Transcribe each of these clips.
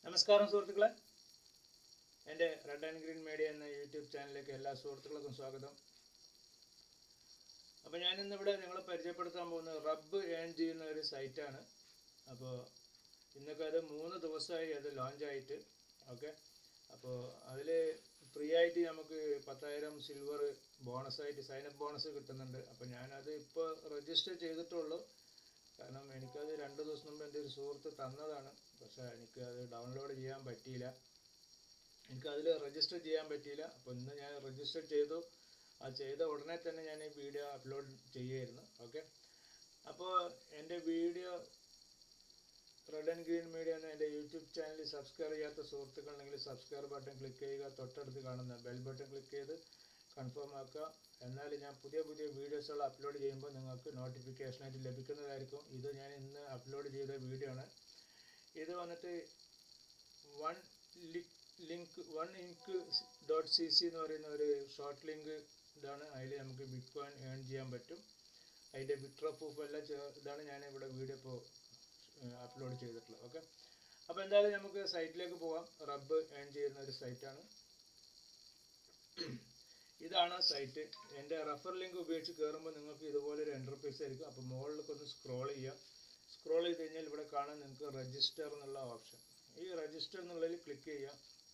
നമസ്കാരം സുഹൃത്തുക്കളെ എൻ്റെ റെഡ് ആൻഡ് ഗ്രീൻ മീഡിയ എന്ന യൂട്യൂബ് ചാനലിലേക്ക് എല്ലാ സുഹൃത്തുക്കൾക്കും സ്വാഗതം അപ്പോൾ ഞാനിന്നിവിടെ നിങ്ങളെ പരിചയപ്പെടുത്താൻ പോകുന്നത് റബ്ബ് ഏൺ ചെയ്യുന്ന ഒരു സൈറ്റാണ് അപ്പോൾ ഇന്നൊക്കെ അത് മൂന്ന് ദിവസമായി അത് ലോഞ്ച് ആയിട്ട് ഓക്കെ അപ്പോൾ അതിൽ ഫ്രീ ആയിട്ട് നമുക്ക് പത്തായിരം സിൽവർ ബോണസായിട്ട് സൈനപ്പ് ബോണസ് കിട്ടുന്നുണ്ട് അപ്പോൾ ഞാനത് ഇപ്പോൾ രജിസ്റ്റർ ചെയ്തിട്ടുള്ളൂ കാരണം എനിക്കത് രണ്ട് ദിവസം മുമ്പ് എൻ്റെ ഒരു സുഹൃത്ത് തന്നതാണ് പക്ഷേ എനിക്ക് അത് ഡൗൺലോഡ് ചെയ്യാൻ പറ്റിയില്ല എനിക്കതിൽ രജിസ്റ്റർ ചെയ്യാൻ പറ്റിയില്ല അപ്പോൾ ഇന്ന് ഞാൻ രജിസ്റ്റർ ചെയ്തു ആ ചെയ്ത ഉടനെ തന്നെ ഞാൻ ഈ വീഡിയോ അപ്ലോഡ് ചെയ്യുമായിരുന്നു ഓക്കെ അപ്പോൾ എൻ്റെ video red and green media എന്ന എൻ്റെ യൂട്യൂബ് ചാനൽ സബ്സ്ക്രൈബ് ചെയ്യാത്ത സുഹൃത്തുക്കളുണ്ടെങ്കിൽ സബ്സ്ക്രൈബ് ബട്ടൺ ക്ലിക്ക് ചെയ്യുക തൊട്ടടുത്ത് കാണുന്ന ബെൽ ബട്ടൺ ക്ലിക്ക് ചെയ്ത് കൺഫേം ആക്കുക എന്നാൽ ഞാൻ പുതിയ പുതിയ വീഡിയോസുകൾ അപ്ലോഡ് ചെയ്യുമ്പോൾ നിങ്ങൾക്ക് നോട്ടിഫിക്കേഷനായിട്ട് ലഭിക്കുന്നതായിരിക്കും ഇത് ഞാൻ ഇന്ന് അപ്ലോഡ് ചെയ്ത വീഡിയോ ആണ് ഇത് വന്നിട്ട് one link one inc dot C C എന്ന് പറയുന്ന ഒരു ഷോർട്ട് ലിങ്ക് ഇതാണ് അതിൽ നമുക്ക് ബിറ്റ് കോയിൻ ഏൺ ചെയ്യാൻ പറ്റും അതിൻ്റെ വിട്രോ പ്രൂഫ് എല്ലാം ചേ- ഇതാണ് ഞാൻ ഇവിടെ വീഡിയോ ഇപ്പോൾ അപ്ലോഡ് ചെയ്തിട്ടുള്ളത് ഓക്കെ അപ്പോൾ എന്തായാലും നമുക്ക് സൈറ്റിലേക്ക് പോകാം റബ്ബ് ഏൺ ചെയ്യുന്ന ഒരു സൈറ്റാണ് ഇതാണ് സൈറ്റ് എൻ്റെ റെഫർ ലിങ്ക് ഉപയോഗിച്ച് കയറുമ്പോൾ നിങ്ങൾക്ക് ഇതുപോലെ ഒരു എൻ്റർപ്രൈസ് ആയിരിക്കും അപ്പോൾ മുകളിലേക്ക് ഒന്ന് സ്ക്രോൾ ചെയ്യുക സ്ക്രോൾ ചെയ്ത് കഴിഞ്ഞാൽ ഇവിടെ കാണാൻ നിങ്ങൾക്ക് രജിസ്റ്റർ എന്നുള്ള ഓപ്ഷൻ ഈ രജിസ്റ്റർ എന്നുള്ളതിൽ ക്ലിക്ക് ചെയ്യുക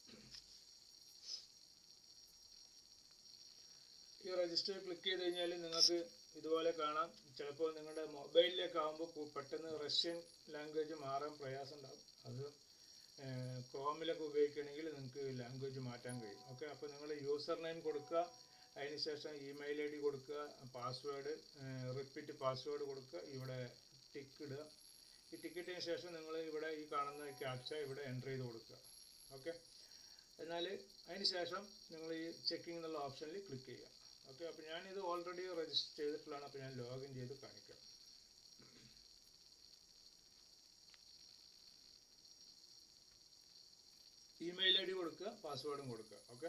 ഈ രജിസ്റ്റർ ക്ലിക്ക് ചെയ്ത് കഴിഞ്ഞാൽ നിങ്ങൾക്ക് ഇതുപോലെ കാണാം ചിലപ്പോൾ നിങ്ങളുടെ മൊബൈലിലേക്ക് ആകുമ്പോൾ പെട്ടെന്ന് റഷ്യൻ ലാംഗ്വേജ് മാറാൻ പ്രയാസം ഉണ്ടാകും അത് ക്രോമിലൊക്കെ ഉപയോഗിക്കുകയാണെങ്കിൽ നിങ്ങൾക്ക് ലാംഗ്വേജ് മാറ്റാൻ കഴിയും ഓക്കെ അപ്പോൾ നിങ്ങൾ യൂസർ നെയിം കൊടുക്കുക അതിനുശേഷം ഇമെയിൽ ഐ ഡി കൊടുക്കുക പാസ്വേഡ് റിപ്പീറ്റ് പാസ്വേഡ് കൊടുക്കുക ഇവിടെ ടിക്ക് ഇടുക ഈ ടിക്കറ്റിന് ശേഷം നിങ്ങൾ ഇവിടെ ഈ കാണുന്ന ക്യാപ്ച ഇവിടെ എൻ്റർ ചെയ്ത് കൊടുക്കുക ഓക്കെ എന്നാൽ അതിന് ശേഷം നിങ്ങൾ ഈ ചെക്കിംഗ് എന്നുള്ള ഓപ്ഷനിൽ ക്ലിക്ക് ചെയ്യുക ഓക്കെ അപ്പോൾ ഞാനിത് ഓൾറെഡി രജിസ്റ്റർ ചെയ്തിട്ടുള്ളതാണ് അപ്പോൾ ഞാൻ ലോഗിൻ ചെയ്ത് കാണിക്കാം ഇമെയിൽ ഐ ഡി കൊടുക്കുക പാസ്വേഡും കൊടുക്കുക ഓക്കെ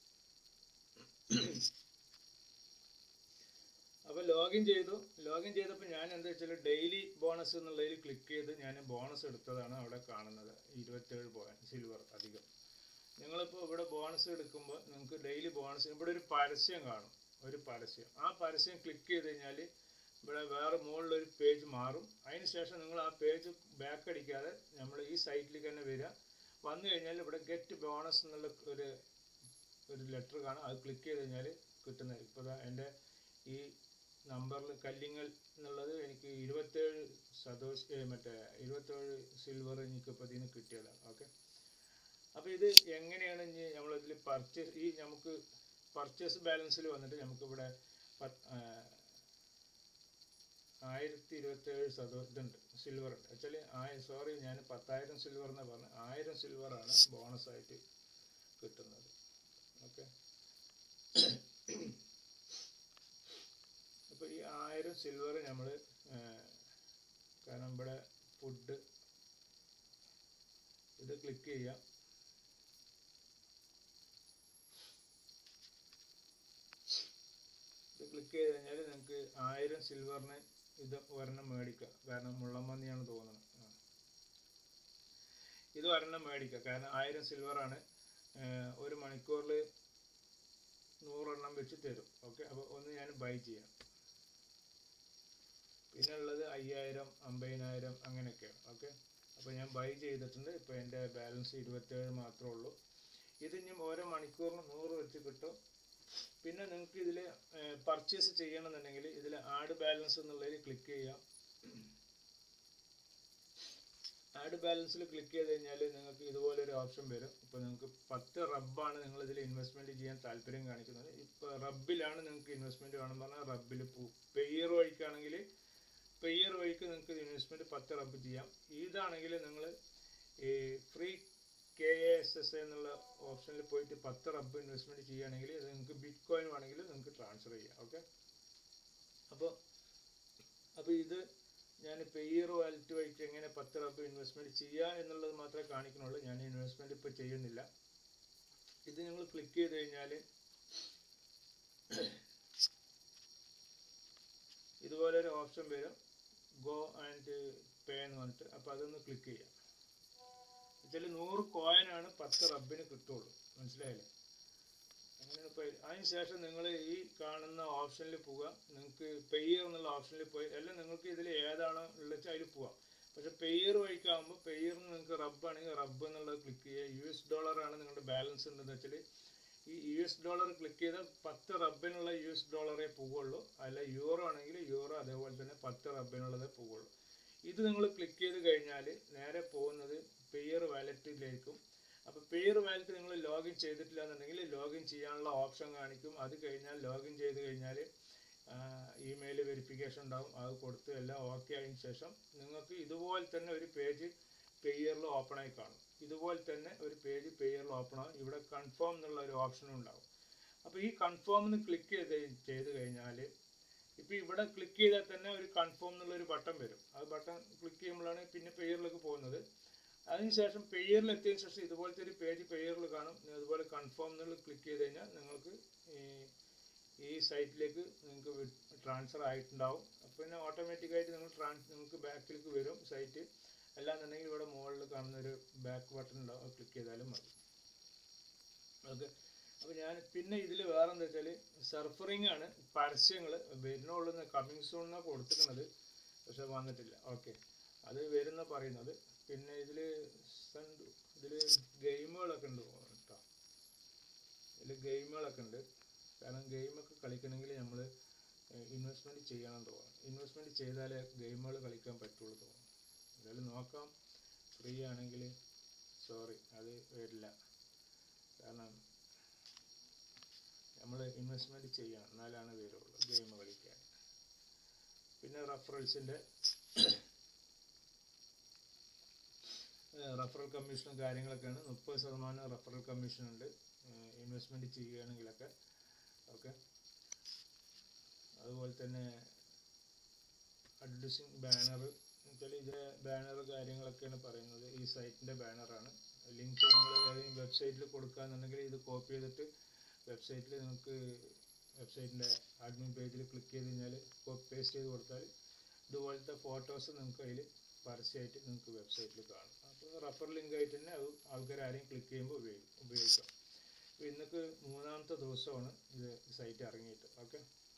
അപ്പോൾ ലോഗിൻ ചെയ്തു ലോഗിൻ ചെയ്തപ്പോൾ ഞാൻ എന്താ വെച്ചാൽ ഡെയിലി ബോണസ് എന്നുള്ളതിൽ ക്ലിക്ക് ചെയ്ത് ഞാൻ ബോണസ് എടുത്തതാണ് അവിടെ കാണുന്നത് ഇരുപത്തേഴ് പോയിന്റ് സിൽവർ അധികം നിങ്ങളിപ്പോൾ ഇവിടെ ബോണസ് എടുക്കുമ്പോൾ നിങ്ങൾക്ക് ഡെയിലി ബോണസ് ഇവിടെ ഒരു പരസ്യം കാണും ഒരു പരസ്യം ആ പരസ്യം ക്ലിക്ക് ചെയ്ത് കഴിഞ്ഞാൽ ഇവിടെ വേറെ മുകളിലൊരു പേജ് മാറും അതിന് ശേഷം നിങ്ങൾ ആ പേജ് ബാക്ക് അടിക്കാതെ നമ്മൾ ഈ സൈറ്റിലേക്ക് തന്നെ വരിക വന്നു കഴിഞ്ഞാൽ ഇവിടെ ഗെറ്റ് ബോണസ് എന്നുള്ള ഒരു ഒരു ലെറ്റർ കാണാം അത് ക്ലിക്ക് ചെയ്ത് കഴിഞ്ഞാൽ കിട്ടുന്നത് ഇപ്പോൾ ദാ എൻ്റെ ഈ നമ്പറിൽ കല്ലിങ്ങൽ എന്നുള്ളത് എനിക്ക് ഇരുപത്തേഴ് സതോഷ് ഏ, മറ്റേ ഇരുപത്തേഴ് സിൽവർ എനിക്ക് ഇപ്പോൾ ഇതിന് കിട്ടിയതാണ് ഓക്കെ അപ്പോൾ ഇത് എങ്ങനെയാണ് ഇനി നമ്മളിതിൽ പർച്ചേസ് ഈ നമുക്ക് പർച്ചേസ് ബാലൻസിൽ വന്നിട്ട് നമുക്കിവിടെ പത്ത് ആ, ആയിരത്തി ഇരുപത്തേഴ് സതോ ഇതുണ്ട് സിൽവർ ഉണ്ട് ആക്ച്വലി ആയി സോറി ഞാൻ പത്തായിരം സിൽവർ എന്ന് പറഞ്ഞു ആയിരം സിൽവറാണ് ബോണസ് ആയിട്ട് കിട്ടുന്നത് ഓക്കെ അപ്പോൾ ഈ ആയിരം സിൽവർ നമ്മൾ കാരണം ഇവിടെ ഫുഡ് ഇത് ക്ലിക്ക് ചെയ്യാം ഇത് ക്ലിക്ക് ചെയ്ത് കഴിഞ്ഞാൽ നിങ്ങൾക്ക് ആയിരം സിൽവറിന് ഇത് ഒരെണ്ണം മേടിക്കാം കാരണം മുള്ളമ്മന്നിയാണ് തോന്നുന്നത് ആ. ഇത് ഒരെണ്ണം മേടിക്കാം കാരണം ആയിരം സിൽവറാണ് ഒരു മണിക്കൂറിൽ നൂറെണ്ണം വെച്ച് തരും ഓക്കെ അപ്പോൾ ഒന്ന് ഞാൻ ബൈ ചെയ്യാം പിന്നെ ഉള്ളത് അയ്യായിരം അമ്പതിനായിരം അങ്ങനെയൊക്കെയാണ് ഓക്കെ അപ്പോൾ ഞാൻ ബൈ ചെയ്തിട്ടുണ്ട് ഇപ്പോൾ എൻ്റെ ബാലൻസ് ഇരുപത്തേഴ് മാത്രമേ ഉള്ളൂ ഇത് ഇനി ഓരോ മണിക്കൂറിന് നൂറ് വെച്ച് കിട്ടും പിന്നെ നിങ്ങൾക്ക് ഇതിൽ പർച്ചേസ് ചെയ്യണമെന്നുണ്ടെങ്കിൽ ഇതിൽ ആഡ് ബാലൻസ് എന്നുള്ളതിൽ ക്ലിക്ക് ചെയ്യാം ആഡ് ബാലൻസിൽ ക്ലിക്ക് ചെയ്ത് കഴിഞ്ഞാൽ നിങ്ങൾക്ക് ഇതുപോലെ ഒരു ഓപ്ഷൻ വരും ഇപ്പോൾ നിങ്ങൾക്ക് പത്ത് റബ്ബാണ് നിങ്ങൾ ഇതിൽ ഇൻവെസ്റ്റ്മെൻറ്റ് ചെയ്യാൻ താല്പര്യം കാണിക്കുന്നത് ഇപ്പോൾ റബ്ബിലാണ് നിങ്ങൾക്ക് ഇൻവെസ്റ്റ്മെൻറ്റ് വേണം പറഞ്ഞാൽ റബ്ബിൽ പോവും പെയ്യർ വഴിക്കാണെങ്കിൽ പെയ്യർ വഴിക്ക് നിങ്ങൾക്ക് ഇൻവെസ്റ്റ്മെൻറ്റ് പത്ത് റബ്ബ് ചെയ്യാം ഇതാണെങ്കിൽ നിങ്ങൾ ഈ ഫ്രീ കെ എസ് എസ് എന്നുള്ള ഓപ്ഷനിൽ പോയിട്ട് പത്ത് റബ്ബ് ഇൻവെസ്റ്റ്മെൻറ്റ് ചെയ്യുകയാണെങ്കിൽ ഇത് നിങ്ങൾക്ക് ബിറ്റ് കോയിൻ വേണമെങ്കിൽ നിങ്ങൾക്ക് ട്രാൻസ്ഫർ ചെയ്യാം ഓക്കെ അപ്പോൾ അപ്പോൾ ഇത് ഞാൻ പെയ്യർ വാലറ്റ് വഴിക്ക് എങ്ങനെ പത്ത് റബ്ബ് ഇൻവെസ്റ്റ്മെൻറ്റ് ചെയ്യുക എന്നുള്ളത് മാത്രമേ കാണിക്കുന്നുള്ളൂ ഞാൻ ഇൻവെസ്റ്റ്മെൻറ്റ് ഇപ്പോൾ ചെയ്യുന്നില്ല ഇത് നിങ്ങൾ ക്ലിക്ക് ചെയ്ത് കഴിഞ്ഞാൽ ഇതുപോലെ ഒരു ഓപ്ഷൻ വരും ഗോ ആൻഡ് പേ എന്ന് പറഞ്ഞിട്ട് അപ്പോൾ അതൊന്ന് ക്ലിക്ക് ചെയ്യാം ഇതിൽ നൂറ് കോയിനാണ് പത്ത് റബ്ബിന് കിട്ടുള്ളൂ മനസ്സിലായില്ലേ അങ്ങനെ ഇപ്പോൾ അതിന് ശേഷം നിങ്ങൾ ഈ കാണുന്ന ഓപ്ഷനിൽ പോവുക നിങ്ങൾക്ക് പെയ്യർ എന്നുള്ള ഓപ്ഷനിൽ പോയി അല്ല നിങ്ങൾക്ക് ഇതിൽ ഏതാണോ ഉള്ളത് അതിൽ പോവാം പക്ഷെ പെയ്യർ വഴിക്കാകുമ്പോൾ പെയ്യറിന് നിങ്ങൾക്ക് റബ്ബ് ആണെങ്കിൽ റബ്ബ് എന്നുള്ളത് ക്ലിക്ക് ചെയ്യുക യു എസ് ഡോളറാണ് നിങ്ങളുടെ ബാലൻസ് ഉണ്ടെന്ന് വെച്ചാൽ ഈ യു എസ് ഡോളർ ക്ലിക്ക് ചെയ്താൽ പത്ത് റബ്ബിനുള്ള യു എസ് ഡോളറേ പോവുള്ളൂ അല്ല യൂറോ ആണെങ്കിൽ യൂറോ അതേപോലെ തന്നെ പത്ത് റബ്ബിനുള്ളതേ പോവുള്ളൂ ഇത് നിങ്ങൾ ക്ലിക്ക് ചെയ്ത് കഴിഞ്ഞാൽ നേരെ പോകുന്നത് പെയ്യർ വാലറ്റിലേക്കും അപ്പോൾ പെയ്യർ വാലറ്റ് നിങ്ങൾ ലോഗിൻ ചെയ്തിട്ടില്ല എന്നുണ്ടെങ്കിൽ ലോഗിൻ ചെയ്യാനുള്ള ഓപ്ഷൻ കാണിക്കും അത് കഴിഞ്ഞാൽ ലോഗിൻ ചെയ്ത് കഴിഞ്ഞാൽ ഇമെയിൽ വെരിഫിക്കേഷൻ ഉണ്ടാവും അത് കൊടുത്ത് എല്ലാം ഓക്കെ ആയതിനു ശേഷം നിങ്ങൾക്ക് ഇതുപോലെ തന്നെ ഒരു പേജ് പെയ്യറിൽ ഓപ്പൺ ആയി കാണും ഇതുപോലെ തന്നെ ഒരു പേജ് പെയ്യറിൽ ഓപ്പൺ ആകും ഇവിടെ കൺഫേം എന്നുള്ള ഒരു ഓപ്ഷനും ഉണ്ടാവും അപ്പോൾ ഈ കൺഫേം എന്ന് ക്ലിക്ക് ചെയ്ത് ചെയ്ത് കഴിഞ്ഞാൽ ഇപ്പോൾ ഇവിടെ ക്ലിക്ക് ചെയ്താൽ തന്നെ ഒരു കൺഫേം എന്നുള്ള ഒരു ബട്ടൺ വരും ആ ബട്ടൺ ക്ലിക്ക് ചെയ്യുമ്പോഴാണ് പിന്നെ പെയ്യറിലേക്ക് പോകുന്നത് അതിനുശേഷം പെയ്യറിൽ എത്തിയതിനു ശേഷം ഇതുപോലത്തെ ഒരു പേജ് പെയ്യറിൽ കാണും അതുപോലെ കൺഫേം എന്നുള്ള ക്ലിക്ക് ചെയ്ത് കഴിഞ്ഞാൽ നിങ്ങൾക്ക് ഈ ഈ സൈറ്റിലേക്ക് നിങ്ങൾക്ക് ട്രാൻസ്ഫർ ആയിട്ടുണ്ടാവും അപ്പോൾ പിന്നെ ഓട്ടോമാറ്റിക്കായിട്ട് നിങ്ങൾ ട്രാൻസ് നിങ്ങൾക്ക് ബാക്കിലേക്ക് വരും സൈറ്റ് അല്ലാന്നുണ്ടെങ്കിൽ ഇവിടെ മുകളിൽ കാണുന്ന ഒരു ബാക്ക് ബട്ടൺ ഉണ്ടാവും അത് ക്ലിക്ക് ചെയ്താലും മതി ഓക്കെ അപ്പോൾ ഞാൻ പിന്നെ ഇതിൽ വേറെ എന്താ വെച്ചാൽ സർഫറിങ് ആണ് പരസ്യങ്ങൾ വരുന്നുള്ളൂ കമ്മിങ് സൂൺ എന്നാണ് കൊടുത്തിരിക്കുന്നത് പക്ഷെ വന്നിട്ടില്ല ഓക്കെ അത് വരുന്ന പറയുന്നത് പിന്നെ ഇതിൽ ഇതിൽ ഗെയിമുകളൊക്കെ ഉണ്ട് കേട്ടോ ഇതിൽ ഗെയിമുകളൊക്കെ ഉണ്ട് കാരണം ഗെയിമൊക്കെ കളിക്കണമെങ്കിൽ നമ്മൾ ഇൻവെസ്റ്റ്മെൻറ്റ് ചെയ്യണം തോന്നും ഇൻവെസ്റ്റ്മെൻറ്റ് ചെയ്താലേ ഗെയിമുകൾ കളിക്കാൻ പറ്റുള്ളൂ തോന്നും എന്തായാലും നോക്കാം ഫ്രീ ആണെങ്കിൽ സോറി അത് വരില്ല കാരണം നമ്മൾ ഇൻവെസ്റ്റ്മെൻറ്റ് ചെയ്യണം എന്നാലാണ് വരുള്ളൂ ഗെയിം കളിക്കാൻ പിന്നെ റഫറൽസിൻ്റെ റഫറൽ കമ്മീഷനും കാര്യങ്ങളൊക്കെയാണ് മുപ്പത് ശതമാനം റഫറൽ കമ്മീഷൻ ഉണ്ട് ഇൻവെസ്റ്റ്മെൻറ്റ് ചെയ്യുകയാണെങ്കിലൊക്കെ ഓക്കെ അതുപോലെ തന്നെ അഡ്വർടൈസിങ് ബാനർ എന്നുവെച്ചാൽ ഇതിലെ ബാനർ കാര്യങ്ങളൊക്കെയാണ് പറയുന്നത് ഈ സൈറ്റിൻ്റെ ബാനറാണ് ലിങ്ക് നിങ്ങൾ ഏതെങ്കിലും വെബ്സൈറ്റിൽ കൊടുക്കുകയെന്നുണ്ടെങ്കിൽ ഇത് കോപ്പി ചെയ്തിട്ട് വെബ്സൈറ്റിൽ നിങ്ങൾക്ക് വെബ്സൈറ്റിൻ്റെ അഡ്മിൻ പേജിൽ ക്ലിക്ക് ചെയ്ത് കഴിഞ്ഞാൽ കോപ്പി പേസ്റ്റ് ചെയ്ത് കൊടുത്താൽ ഇതുപോലത്തെ ഫോട്ടോസ് നിങ്ങൾക്ക് അതിൽ പരസ്യമായിട്ട് നിങ്ങൾക്ക് വെബ്സൈറ്റിൽ കാണും അപ്പോൾ റഫർ ലിങ്ക് ആയിട്ട് തന്നെ അത് ആൾക്കാർ ആരെയും ക്ലിക്ക് ചെയ്യുമ്പോൾ ഉപയോഗിക്കും ഉപയോഗിക്കാം അപ്പോൾ ഇന്നൊക്കെ മൂന്നാമത്തെ ദിവസമാണ് ഇത് സൈറ്റ് ഇറങ്ങിയിട്ട് ഓക്കെ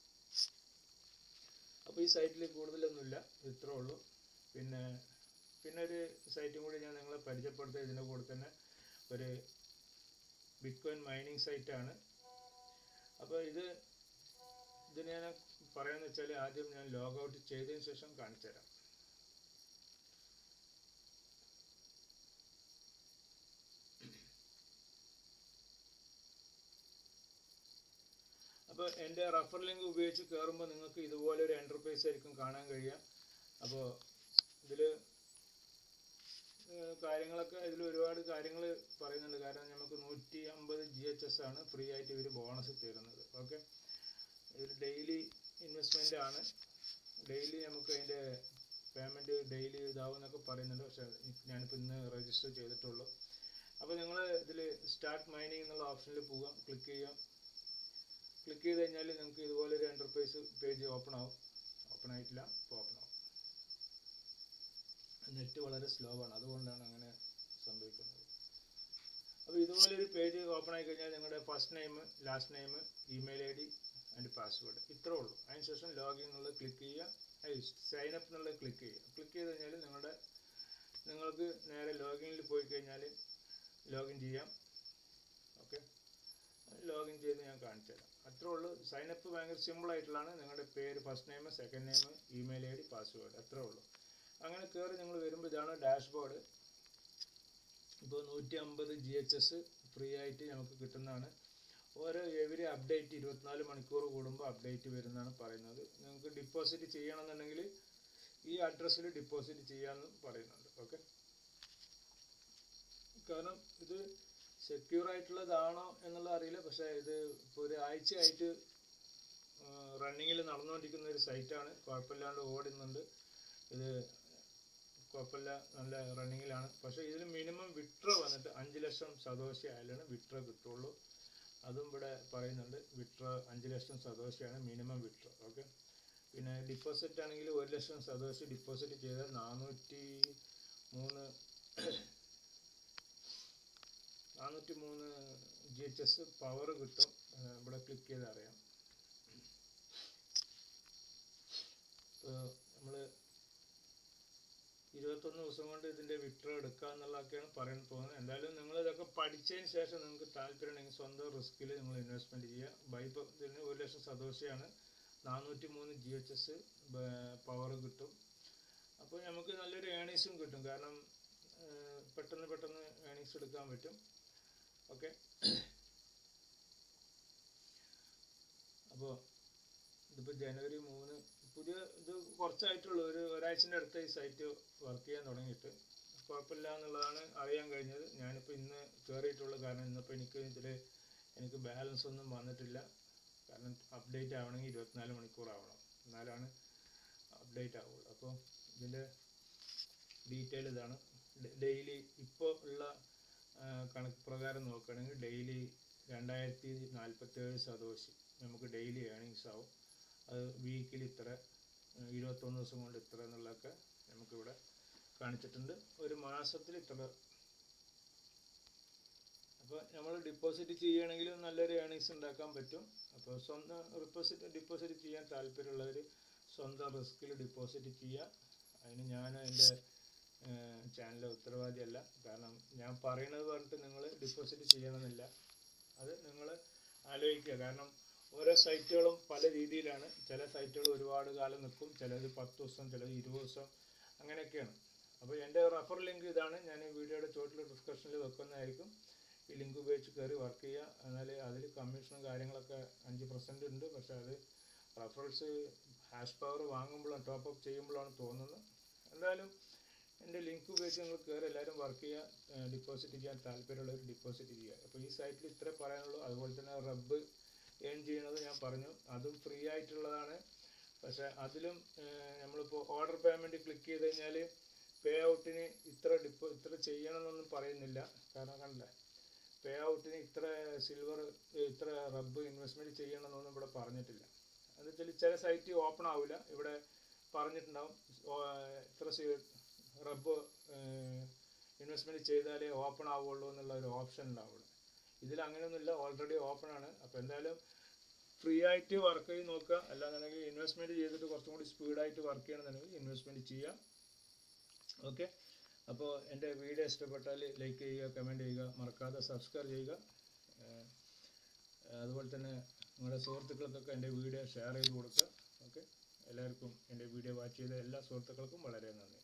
അപ്പോൾ ഈ സൈറ്റിൽ കൂടുതലൊന്നുമില്ല ഇത്രേ ഉള്ളൂ പിന്നെ പിന്നെ ഒരു സൈറ്റും കൂടി ഞാൻ നിങ്ങളെ പരിചയപ്പെടുത്തുക ഇതിൻ്റെ കൂടെ തന്നെ ഒരു ബിറ്റ്കോയിൻ മൈനിങ് സൈറ്റാണ് അപ്പോൾ ഇത് ഇത് ഞാൻ പറയാന്ന് വെച്ചാൽ ആദ്യം ഞാൻ ലോഗ് ഔട്ട് ചെയ്തതിന് ശേഷം കാണിച്ചു തരാം അപ്പോൾ എൻ്റെ റഫർ ലിങ്ക് ഉപയോഗിച്ച് കയറുമ്പോൾ നിങ്ങൾക്ക് ഇതുപോലെ ഒരു എൻ്റർപ്രൈസ് ആയിരിക്കും കാണാൻ കഴിയുക അപ്പോൾ ഇതിൽ കാര്യങ്ങളൊക്കെ ഇതിൽ ഒരുപാട് കാര്യങ്ങൾ പറയുന്നുണ്ട് കാരണം നമുക്ക് നൂറ്റി അമ്പത് ജി എച്ച് എസ് ആണ് ഫ്രീ ആയിട്ട് ഇവർ ബോണസ് തരുന്നത് ഓക്കെ ഇതിൽ ഡെയിലി ഇൻവെസ്റ്റ്മെൻ്റ് ആണ് ഡെയിലി നമുക്ക് അതിൻ്റെ പേയ്മെൻറ്റ് ഡെയിലി ഇതാവും എന്നൊക്കെ പറയുന്നുണ്ട് പക്ഷേ ഞാനിപ്പോൾ ഇന്ന് രജിസ്റ്റർ ചെയ്തിട്ടുള്ളൂ അപ്പോൾ നിങ്ങൾ ഇതിൽ സ്റ്റാർട്ട് മൈനിങ് എന്നുള്ള ഓപ്ഷനിൽ പോകാം ക്ലിക്ക് ചെയ്യാം ക്ലിക്ക് ചെയ്ത് കഴിഞ്ഞാൽ നിങ്ങൾക്ക് ഇതുപോലെ ഒരു എൻ്റർപ്രൈസ് പേജ് ഓപ്പൺ ആവും ഓപ്പൺ ആയിട്ടില്ല ഇപ്പോൾ ഓപ്പൺ ആവും നെറ്റ് വളരെ സ്ലോ ആണ് അതുകൊണ്ടാണ് അങ്ങനെ സംഭവിക്കുന്നത് അപ്പോൾ ഇതുപോലെ ഒരു പേജ് ഓപ്പൺ ആയി കഴിഞ്ഞാൽ നിങ്ങളുടെ first name last name email I D and password ഇത്രേ ഉള്ളൂ അതിനുശേഷം ലോഗിൻ എന്നുള്ളത് ക്ലിക്ക് ചെയ്യുക സൈൻ അപ്പ് എന്നുള്ളത് ക്ലിക്ക് ചെയ്യുക ക്ലിക്ക് ചെയ്ത് കഴിഞ്ഞാൽ നിങ്ങളുടെ നിങ്ങൾക്ക് നേരെ ലോഗിനിൽ പോയി കഴിഞ്ഞാൽ ലോഗിൻ ചെയ്യാം ഓക്കെ ലോഗിൻ ചെയ്ത് ഞാൻ കാണിച്ചു തരാം അത്രേ ഉള്ളൂ സൈൻ അപ്പ് ഭയങ്കര സിമ്പിൾ ആയിട്ടുള്ളതാണ് നിങ്ങളുടെ പേര് first name second name email I D password അത്രേ ഉള്ളൂ അങ്ങനെ കയറി നിങ്ങൾ വരുമ്പോൾ ഇതാണ് ഡാഷ്ബോർഡ് ഇപ്പോൾ നൂറ്റി അമ്പത് ജി എച്ച് എസ് ഫ്രീ ആയിട്ട് നമുക്ക് കിട്ടുന്നതാണ് ഓരോ എവരി അപ്ഡേറ്റ് ഇരുപത്തിനാല് മണിക്കൂർ കൂടുമ്പോൾ അപ്ഡേറ്റ് വരുന്നതാണ് പറയുന്നത് നിങ്ങൾക്ക് ഡിപ്പോസിറ്റ് ചെയ്യണമെന്നുണ്ടെങ്കിൽ ഈ അഡ്രസ്സിൽ ഡിപ്പോസിറ്റ് ചെയ്യാമെന്ന് പറയുന്നുണ്ട് ഓക്കെ കാരണം ഇത് സെക്യൂർ ആയിട്ടുള്ളതാണോ എന്നുള്ളത് അറിയില്ല പക്ഷേ ഇത് ഇപ്പോൾ ഒരു ആഴ്ചയായിട്ട് റണ്ണിങ്ങിൽ നടന്നുകൊണ്ടിരിക്കുന്ന ഒരു സൈറ്റാണ് കുഴപ്പമില്ലാണ്ട് ഓടുന്നുണ്ട് ഇത് കുഴപ്പമില്ല നല്ല റണ്ണിങ്ങിലാണ് പക്ഷേ ഇതിൽ മിനിമം വിട്രോ വന്നിട്ട് അഞ്ച് ലക്ഷം സതോഷി ആയാലാണ് വിട്രോ കിട്ടുള്ളൂ അതും ഇവിടെ പറയുന്നുണ്ട് വിട്രോ അഞ്ച് ലക്ഷം സതോഷിയാണ് മിനിമം വിട്രോ ഓക്കെ പിന്നെ ഡിപ്പോസിറ്റ് ആണെങ്കിൽ ഒരു ലക്ഷം സതോഷി ഡിപ്പോസിറ്റ് ചെയ്താൽ നാനൂറ്റി മൂന്ന് നാനൂറ്റി മൂന്ന് ജി എച്ച് എസ് പവർ കിട്ടും ആ, ഇവിടെ ക്ലിക്ക് ചെയ്ത് അറിയാം ഇപ്പോൾ നമ്മൾ ഇരുപത്തൊന്ന് ദിവസം കൊണ്ട് ഇതിൻ്റെ വിട്രോ എടുക്കുക എന്നുള്ളതൊക്കെയാണ് പറയാൻ തോന്നുന്നത് എന്തായാലും നിങ്ങൾ ഇതൊക്കെ പഠിച്ചതിന് ശേഷം നിങ്ങൾക്ക് താല്പര്യമുണ്ടെങ്കിൽ സ്വന്തം റിസ്കിൽ നിങ്ങൾ ഇൻവെസ്റ്റ്മെൻറ്റ് ചെയ്യുക ബൈബ് ഇതിന് ഒരു ലക്ഷം സദോശയാണ് നാനൂറ്റി മൂന്ന് ജി എച്ച് എസ് പവർ കിട്ടും അപ്പോൾ നമുക്ക് നല്ലൊരു ഏണീസും കിട്ടും കാരണം ആ, പെട്ടെന്ന് പെട്ടെന്ന് ഏണീസ് എടുക്കാൻ പറ്റും ഓക്കെ അപ്പോൾ ഇതിപ്പോൾ ജനുവരി മൂന്ന് പുതിയ ഇത് കുറച്ചായിട്ടുള്ളൂ ഒരു ഒരാഴ്ചൻ്റെ അടുത്ത് ഈ സൈറ്റ് വർക്ക് ചെയ്യാൻ തുടങ്ങിയിട്ട് കുഴപ്പമില്ല എന്നുള്ളതാണ് അറിയാൻ കഴിഞ്ഞത് ഞാനിപ്പോൾ ഇന്ന് കയറിയിട്ടുള്ളൂ കാരണം ഇന്നിപ്പോൾ എനിക്ക് ഇതിൽ എനിക്ക് ബാലൻസ് ഒന്നും വന്നിട്ടില്ല കാരണം അപ്ഡേറ്റ് ആവണമെങ്കിൽ ഇരുപത്തിനാല് മണിക്കൂർ ആവണം എന്നാലാണ് അപ്ഡേറ്റ് ആവുള്ളൂ അപ്പോൾ ഇതിൻ്റെ ഡീറ്റെയിൽ ഇതാണ് ഡെയിലി ഇപ്പോൾ ഉള്ള ആ, കണക്ക് പ്രകാരം നോക്കുകയാണെങ്കിൽ ഡെയിലി രണ്ടായിരത്തി നാൽപ്പത്തേഴ് സതോഷി നമുക്ക് ഡെയിലി ഏണിങ്സ് ആവും അത് വീക്കിൽ ഇത്ര ഏഹ് ഇരുപത്തൊന്ന് ദിവസം കൊണ്ട് ഇത്ര എന്നുള്ളതൊക്കെ നമുക്കിവിടെ കാണിച്ചിട്ടുണ്ട് ഒരു മാസത്തിൽ ഇത്ര അപ്പോൾ നമ്മൾ ഡിപ്പോസിറ്റ് ചെയ്യുകയാണെങ്കിലും നല്ലൊരു ഏണിങ്സ് ഉണ്ടാക്കാൻ പറ്റും അപ്പോൾ സ്വന്തം റിപ്പോസിറ്റ് ഡിപ്പോസിറ്റ് ചെയ്യാൻ താല്പര്യമുള്ളവർ സ്വന്തം റിസ്കിൽ ഡിപ്പോസിറ്റ് ചെയ്യുക അതിന് ഞാൻ എൻ്റെ ചാനലിലെ ഉത്തരവാദിയല്ല കാരണം ഞാൻ പറയുന്നത് പറഞ്ഞിട്ട് നിങ്ങൾ ഡിപ്പോസിറ്റ് ചെയ്യണമെന്നില്ല അത് നിങ്ങൾ ആലോചിക്കുക കാരണം ഓരോ സൈറ്റുകളും പല രീതിയിലാണ് ചില സൈറ്റുകൾ ഒരുപാട് കാലം നിൽക്കും ചിലത് പത്ത് ദിവസം ചിലത് ഇരുപത് ദിവസം അങ്ങനെയൊക്കെയാണ് അപ്പോൾ എൻ്റെ റെഫർ ലിങ്ക് ഇതാണ് ഞാൻ ഈ വീഡിയോയുടെ ചോട്ടിൽ ഡിസ്ക്രിപ്ഷനിൽ വെക്കുന്നതായിരിക്കും ഈ ലിങ്ക് ഉപയോഗിച്ച് കയറി വർക്ക് ചെയ്യുക എന്നാൽ അതിൽ കമ്മീഷനും കാര്യങ്ങളൊക്കെ അഞ്ച് പെർസെൻറ്റ് ഉണ്ട് പക്ഷേ അത് റെഫറൻസ് ഹാഷ് പവർ വാങ്ങുമ്പോഴാണ് ടോപ്പ് അപ്പ് ചെയ്യുമ്പോഴാണ് തോന്നുന്നത് എന്തായാലും എൻ്റെ ലിങ്ക് ഉപയോഗിച്ച് നിങ്ങൾ കയറി എല്ലാവരും വർക്ക് ചെയ്യുക ഡിപ്പോസിറ്റ് ചെയ്യാൻ താല്പര്യമുള്ളവർ ഡിപ്പോസിറ്റ് ചെയ്യുക അപ്പോൾ ഈ സൈറ്റിൽ ഇത്രേ പറയാനുള്ളൂ അതുപോലെ തന്നെ റബ്ബ് ഏൺ ചെയ്യണത് ഞാൻ പറഞ്ഞു അതും ഫ്രീ ആയിട്ടുള്ളതാണ് പക്ഷേ അതിലും നമ്മളിപ്പോൾ ഓർഡർ പേയ്മെൻറ്റ് ക്ലിക്ക് ചെയ്ത് കഴിഞ്ഞാൽ പേ ഔട്ടിന് ഇത്ര ഡിപ്പോ ഇത്ര ചെയ്യണമെന്നൊന്നും പറയുന്നില്ല കാരണം കണ്ടില്ലേ പേ ഔട്ടിന് ഇത്ര സിൽവർ ഇത്ര റബ്ബ് ഇൻവെസ്റ്റ്മെൻറ്റ് ചെയ്യണമെന്നൊന്നും ഇവിടെ പറഞ്ഞിട്ടില്ല എന്ന് വെച്ചാൽ ചില സൈറ്റ് ഓപ്പൺ ആവില്ല ഇവിടെ പറഞ്ഞിട്ടുണ്ടാവും ഓ, ഇത്ര റബ്ബ് ഇൻവെസ്റ്റ്മെൻറ്റ് ചെയ്താലേ ഓപ്പൺ ആവുള്ളൂ എന്നുള്ള ഒരു ഓപ്ഷൻ ഉണ്ടാവുള്ളൂ ഇതിൽ അങ്ങനെയൊന്നുമില്ല ഓൾറെഡി ഓപ്പൺ ആണ് അപ്പോൾ എന്തായാലും ഫ്രീ ആയിട്ട് വർക്ക് ചെയ്ത് നോക്കുക അല്ലാന്നുണ്ടെങ്കിൽ ഇൻവെസ്റ്റ്മെൻറ്റ് ചെയ്തിട്ട് കുറച്ചും കൂടി സ്പീഡായിട്ട് വർക്ക് ചെയ്യണമെന്നുണ്ടെങ്കിൽ ഇൻവെസ്റ്റ്മെൻറ്റ് ചെയ്യാം ഓക്കെ അപ്പോൾ എൻ്റെ വീഡിയോ ഇഷ്ടപ്പെട്ടാൽ ലൈക്ക് ചെയ്യുക കമൻറ്റ് ചെയ്യുക മറക്കാതെ സബ്സ്ക്രൈബ് ചെയ്യുക ഏഹ് അതുപോലെ തന്നെ നിങ്ങളുടെ സുഹൃത്തുക്കൾക്കൊക്കെ എൻ്റെ വീഡിയോ ഷെയർ ചെയ്ത് കൊടുക്കുക ഓക്കെ എല്ലാവർക്കും എൻ്റെ വീഡിയോ വാച്ച് ചെയ്ത എല്ലാ സുഹൃത്തുക്കൾക്കും വളരെ നന്ദി